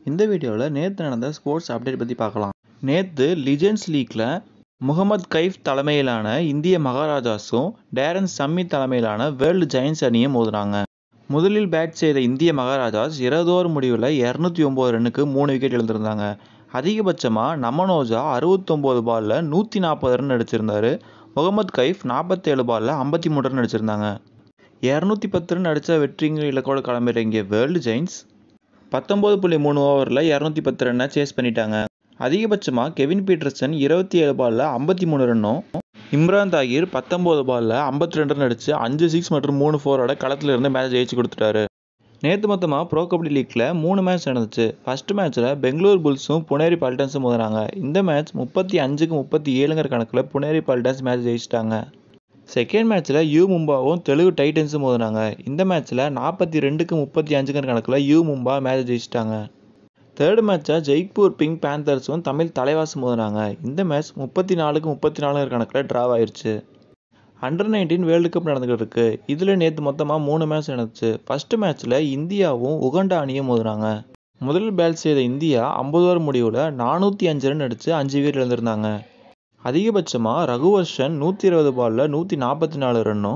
இந்த வீடியோவில் நேற்று நடந்த ஸ்போர்ட்ஸ் அப்டேட் பற்றி பார்க்கலாம் நேற்று லிஜெண்ட்ஸ் லீக்கில் முகமது கைஃப் தலைமையிலான இந்திய மகாராஜாஸும் டேரன் சம்மி தலைமையிலான வேர்ல்டு ஜெயின்ஸ் அணியும் மோதினாங்க முதலில் பேட் செய்த இந்திய மகாராஜாஸ் இருபது ஓவர் முடிவில் இரநூத்தி ஒம்பது ரன்னுக்கு மூணு விக்கெட் இழந்திருந்தாங்க அதிகபட்சமாக நமனோஜா அறுபத்தொம்போது பாலில் நூற்றி நாற்பது ரன் அடிச்சிருந்தாரு முகமது கைஃப் நாற்பத்தேழு பாலில் ஐம்பத்தி மூணு ரன் அடிச்சிருந்தாங்க இரநூத்தி பத்து ரன் அடித்த வெற்றிங்கிற இலக்கோடு கிளம்பிறங்கிய வேர்ல்டு ஜெயின்ஸ் பத்தொம்போது புள்ளி மூணு ஓவரில் இரநூத்தி பத்து ரன்னை சேஸ் பண்ணிட்டாங்க அதிகபட்சமாக கெவின் பீட்டர்சன் இருபத்தி ஏழு பாலில் ஐம்பத்தி மூணு ரன்னும் இம்ரான் தாகிர் பத்தொம்போது பாலில் ஐம்பத்தி ரெண்டு ரன் அடித்து அஞ்சு சிக்ஸ் மற்றும் மூணு ஃபோரோட களத்தில் இருந்து மேட்ச் ஜெயிச்சு கொடுத்துட்டாரு நேற்று மொத்தமாக ப்ரோ கபடி லீக்கில் மூணு மேட்ச் நடந்துச்சு ஃபர்ஸ்ட் மேட்ச்சில் பெங்களூர் புல்ஸும் புனேரி பல்டன்ஸும் மோதினாங்க இந்த மேட்ச் முப்பத்தி அஞ்சுக்கு முப்பத்தி ஏழுங்கிற கணக்கில் புனேரி பல்டன்ஸ் மேட்ச் ஜெயிச்சிட்டாங்க செகண்ட் மேட்ச்சில் யூ மும்பாவும் தெலுங்கு டைட்டன்ஸும் மோதினாங்க இந்த மேட்ச்சில் நாற்பத்தி ரெண்டுக்கு முப்பத்தி அஞ்சுங்கிற கணக்கில் யூ மும்பா மேட்ச் ஜெயிச்சிட்டாங்க தேர்ட் மேட்சாக ஜெய்ப்பூர் பிங்க் பேந்தர்ஸும் தமிழ் தலைவாசும் மோதினாங்க இந்த மேட்ச் முப்பத்தி நாலுக்கு முப்பத்தி நாலுங்கிற கணக்கில் ட்ராவ் ஆயிடுச்சு அண்டர் நைன்டீன் வேர்ல்டு கப் நடந்துகிட்டு இருக்கு இதில் நேற்று மொத்தமாக மூணு மேட்ச் நடந்துச்சு ஃபர்ஸ்ட் மேட்ச்சில் இந்தியாவும் உகண்டா அணியும் மோதினாங்க முதல் பேட் செய்த இந்தியா ஐம்பது ஓவர் முடிவில் நானூற்றி அஞ்சு ரன் அடித்து அஞ்சு விக்கெட் இழந்திருந்தாங்க அதிகபட்சமாக ரகுவர்ஷன் நூற்றி இருபது பாலில் நூற்றி நாற்பத்தி நாலு ரன்னும்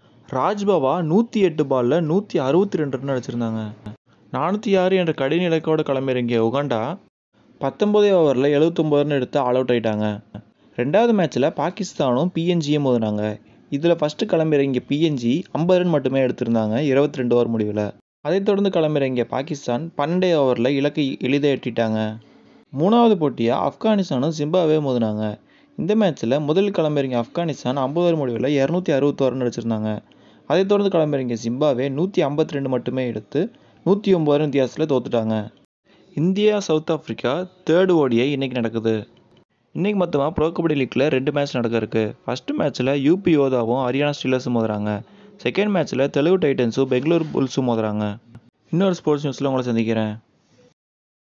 ராஜ்பவா நூற்றி எட்டு பாலில் நூற்றி அறுபத்தி ரெண்டு ரன் அடிச்சிருந்தாங்க நானூற்றி ஆறு என்ற கடின இலக்கோடு களமிறங்கிய உகண்டா பத்தொம்பதே ஓவரில் எழுபத்தொம்பது ரன் எடுத்து ஆல் அவுட் ஆயிட்டாங்க ரெண்டாவது மேட்ச்சில் பாகிஸ்தானும் பிஎன்ஜியும் மோதினாங்க இதில் ஃபஸ்ட்டு கிளம்பிறங்கிய பிஎன்ஜி ஐம்பது ரன் மட்டுமே எடுத்திருந்தாங்க இருபத்தி ரெண்டு ஓவர் முடிவில் அதைத் தொடர்ந்து கிளம்பிறங்கிய பாகிஸ்தான் பன்னெண்டே ஓவரில் இலக்கை எளிதாக எட்டிட்டாங்க மூணாவது போட்டியாக ஆப்கானிஸ்தானும் ஜிம்பாவே மோதினாங்க இந்த மேட்ச்சில் முதல் கிளம்பிறங்கிய ஆப்கானிஸ்தான் ஐம்பது ஓவர் முடிவில் இரநூத்தி அறுபத்தோரு ரன் அடிச்சிருந்தாங்க அதைத் தொடர்ந்து கிளம்பிறங்கிய ஜிம்பாவே நூற்றி ஐம்பத்தி ரெண்டு மட்டுமே எடுத்து நூற்றி ஒம்பது ரன் வித்தியாசத்தில் தோத்துட்டாங்க India South Africa third ODI இன்றைக்கி நடக்குது இன்றைக்கி மொத்தமாக ப்ரோ கபடி லீக்கில் ரெண்டு மேட்ச் நடக்க இருக்குது ஃபஸ்ட்டு மேட்ச்சில் யூபி யோதாவும் ஹரியானா ஸ்டீலர்ஸும் மோதுறாங்க செகண்ட் மேட்ச்சில் தெலுங்கு டைட்டன்ஸும் பெங்களூர் புல்ஸும் மோதுறாங்க இன்னொரு ஸ்போர்ட்ஸ் நியூஸில் உங்களை சந்திக்கிறேன்